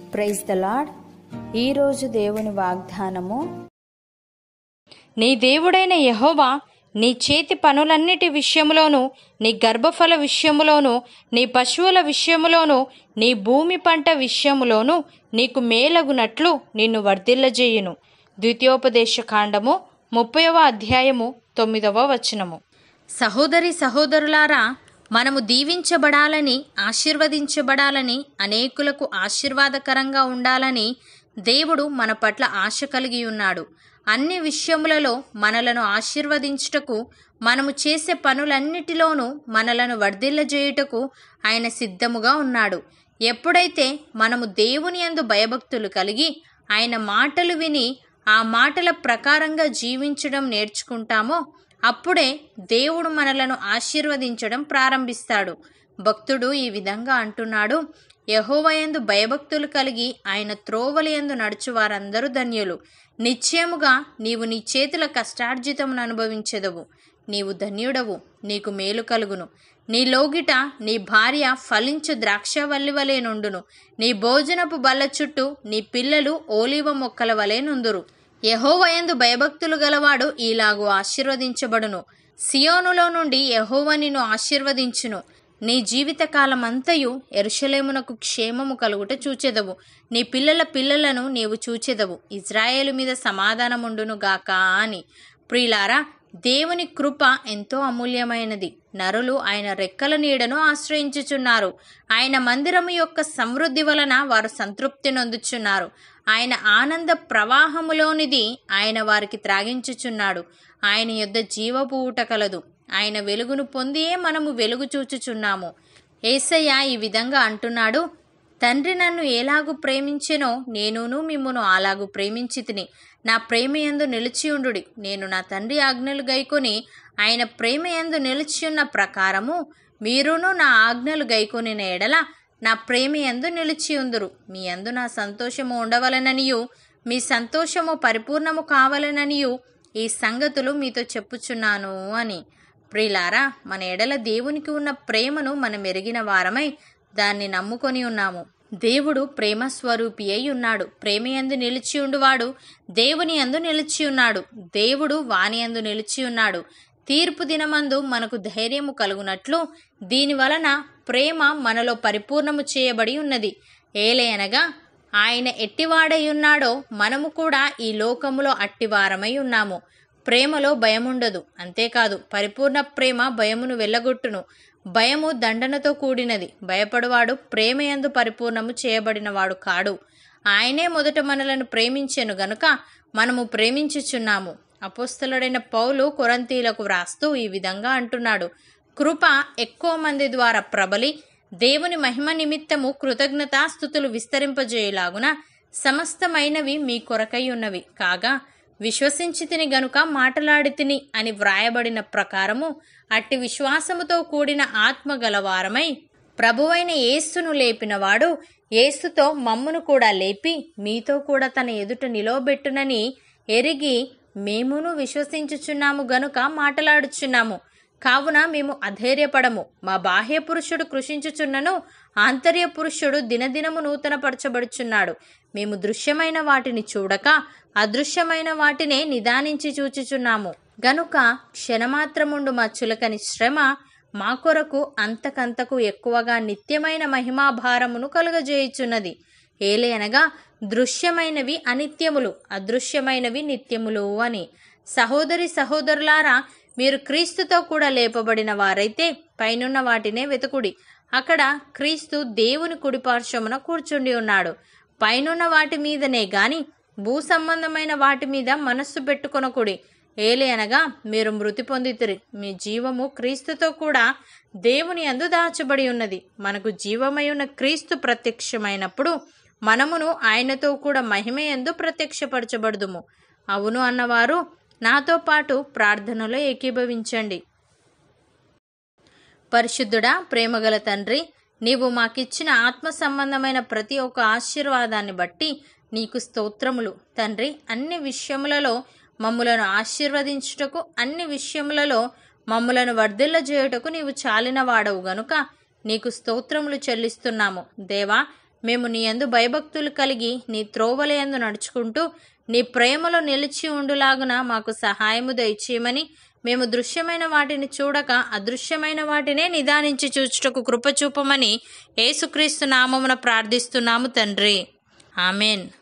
praise the lord ఈరోజు దేవుని వాగ్దానము నీ దేవుడైన యెహోవా నీ చేతి పనులన్నిటి విషయములోను నీ గర్భఫల విషయములోను నీ పశువుల విషయములోను నీ భూమి పంట విషయములోను నీకు మేలగునట్లు నిన్ను వర్ధిల్లజేయును ద్వితీయోపదేశ కాండము ముప్పైవ అధ్యాయము తొమ్మిదవ వచనము సహోదరి సహోదరులారా మనము దీవించబడాలని ఆశీర్వదించబడాలని అనేకులకు ఆశీర్వాదకరంగా ఉండాలని దేవుడు మన పట్ల ఆశ కలిగి ఉన్నాడు అన్ని విషయములలో మనలను ఆశీర్వదించుటకు మనము చేసే పనులన్నిటిలోనూ మనలను వర్ధిల్లజేయుటకు ఆయన సిద్ధముగా ఉన్నాడు ఎప్పుడైతే మనము దేవుని యందు భయభక్తులు కలిగి ఆయన మాటలు విని ఆ మాటల ప్రకారంగా జీవించడం నేర్చుకుంటామో అప్పుడే దేవుడు మనలను ఆశీర్వదించడం ప్రారంభిస్తాడు భక్తుడు ఈ విధంగా అంటున్నాడు యహోవయందు భయభక్తులు కలిగి ఆయన త్రోవలయందు నడుచు వారందరూ ధన్యులు నిశ్చయముగా నీవు నీ చేతుల కష్టార్జితమును అనుభవించెదవు నీవు ధన్యుడవు నీకు మేలు కలుగును నీ లోగిట నీ భార్య ఫలించు ద్రాక్షవల్లి వలె నుండును నీ భోజనపు బల్ల చుట్టూ నీ పిల్లలు ఓలివ మొక్కల వలె నుందురు యహోవయందు భయభక్తులు గలవాడు ఈలాగు ఆశీర్వదించబడును సియోనులో నుండి యహోవ నిన్ను ఆశీర్వదించును నీ జీవితకాలమంతయు ఎరుషలేమునకు క్షేమము కలుగుట చూచెదవు నీ పిల్లల పిల్లలను నీవు చూచెదవు ఇజ్రాయేలు మీద సమాధానముండును గాక అని ప్రియులారా దేవుని కృప ఎంతో అమూల్యమైనది నరులు ఆయన రెక్కల నీడను ఆశ్రయించుచున్నారు ఆయన మందిరము యొక్క సమృద్ధి వలన వారు సంతృప్తి నొందుచున్నారు ఆయన ఆనంద ప్రవాహములోనిది ఆయన వారికి త్రాగించుచున్నాడు ఆయన యొద్ద జీవపు ఊట కలదు ఆయన వెలుగును పొందియే మనము వెలుగు చూచుచున్నాము ఏసయ్య ఈ విధంగా అంటున్నాడు తండ్రి నన్ను ఎలాగు ప్రేమించెనో నేనును మిమ్మును అలాగు ప్రేమించి తిని నా ప్రేమయందు నిలిచియుండుడి నేను నా తండ్రి ఆజ్ఞలు గైకొని ఆయన ప్రేమయందు నిలిచియున్న ప్రకారము మీరును నా ఆజ్ఞలు గైకొనిన ఎడల నా ప్రేమయందు నిలిచియుందురు మీ అందు నా సంతోషము ఉండవలననియు మీ సంతోషము పరిపూర్ణము కావాలననియు ఈ సంగతులు మీతో చెప్పుచున్నాను అని ప్రిలారా మన ఎడల దేవునికి ఉన్న ప్రేమను మనం ఎరిగిన వారమై దాన్ని నమ్ముకొని ఉన్నాము దేవుడు ప్రేమ స్వరూపి అయి ఉన్నాడు ప్రేమయందు నిలిచి ఉండువాడు దేవుని యందు నిలిచి ఉన్నాడు దేవుడు వాని యందు నిలిచి ఉన్నాడు తీర్పు దినమందు మనకు ధైర్యము కలుగునట్లు దీని వలన ప్రేమ మనలో పరిపూర్ణము చేయబడి ఉన్నది ఏలయనగా ఆయన ఎట్టివాడై ఉన్నాడో మనము కూడా ఈ లోకములో అట్టివారమై ఉన్నాము ప్రేమలో భయముండదు అంతేకాదు పరిపూర్ణ ప్రేమ భయమును వెళ్ళగొట్టును భయము దండనతో కూడినది భయపడువాడు ప్రేమయందు పరిపూర్ణము చేయబడినవాడు కాడు ఆయనే మొదట మనలను ప్రేమించెను గనుక మనము ప్రేమించుచున్నాము అపోస్తలుడైన పౌలు కొరంతీలకు వ్రాస్తూ ఈ విధంగా అంటున్నాడు కృప ఎక్కువ మంది ద్వారా ప్రబలి దేవుని మహిమ నిమిత్తము కృతజ్ఞతాస్థుతులు విస్తరింపజేయులాగున సమస్తమైనవి మీ కొరకై ఉన్నవి కాగా విశ్వసించి తిని గనుక మాటలాడి తిని అని వ్రాయబడిన ప్రకారము అట్టి విశ్వాసముతో కూడిన ఆత్మ గలవారమై ప్రభువైన యేసును లేపినవాడు యేసుతో మమ్మును కూడా లేపి మీతో కూడా తన ఎదుట నిలవబెట్టునని ఎరిగి మేమును విశ్వసించుచున్నాము గనుక మాటలాడుచున్నాము కావున మేము అధైర్యపడము మా బాహ్య పురుషుడు కృషించుచున్నను ఆంతర్య పురుషుడు దినదినము నూతనపరచబడుచున్నాడు మేము దృశ్యమైన వాటిని చూడక అదృశ్యమైన వాటినే నిదానించి చూచుచున్నాము గనుక క్షణమాత్రముండు మా చులకని శ్రమ మా కొరకు అంతకంతకు ఎక్కువగా నిత్యమైన మహిమాభారమును కలుగజేయుచున్నది ఏలేనగా దృశ్యమైనవి అనిత్యములు అదృశ్యమైనవి నిత్యములు అని సహోదరి సహోదరులారా మీరు క్రీస్తుతో కూడా లేపబడిన వారైతే పైనున్న వాటినే వెతుకుడి అక్కడ క్రీస్తు దేవుని కుడిపార్శ్వమున కూర్చుండి ఉన్నాడు పైనున్న వాటి మీదనే గాని భూ సంబంధమైన వాటి మీద మనస్సు పెట్టుకొనకుడి ఏలి అనగా మీరు మృతి పొందితిరి మీ జీవము క్రీస్తుతో కూడా దేవుని అందు దాచబడి ఉన్నది మనకు జీవమై ఉన్న క్రీస్తు ప్రత్యక్షమైనప్పుడు మనమును ఆయనతో కూడా మహిమయందు ప్రత్యక్షపరచబడుదుము అవును అన్నవారు నాతో పాటు ప్రార్థనలో ఏకీభవించండి పరిశుద్ధుడా ప్రేమగల తండ్రి నీవు మాకిచ్చిన ఆత్మ సంబంధమైన ప్రతి ఒక్క ఆశీర్వాదాన్ని బట్టి నీకు స్తోత్రములు తండ్రి అన్ని విషయములలో మమ్ములను ఆశీర్వదించుటకు అన్ని విషయములలో మమ్ములను వర్ధిల్లజేయుటకు నీవు చాలిన వాడవు గనుక నీకు స్తోత్రములు చెల్లిస్తున్నాము దేవా మేము నీ యందు భయభక్తులు కలిగి నీ త్రోవల యందు నడుచుకుంటూ నీ ప్రేమలో నిలిచి ఉండులాగున మాకు సహాయము దయచేయమని మేము దృశ్యమైన వాటిని చూడక అదృశ్యమైన వాటినే నిదానించి చూచుటకు కృప చూపమని యేసుక్రీస్తు నామమున ప్రార్థిస్తున్నాము తండ్రి ఆమెన్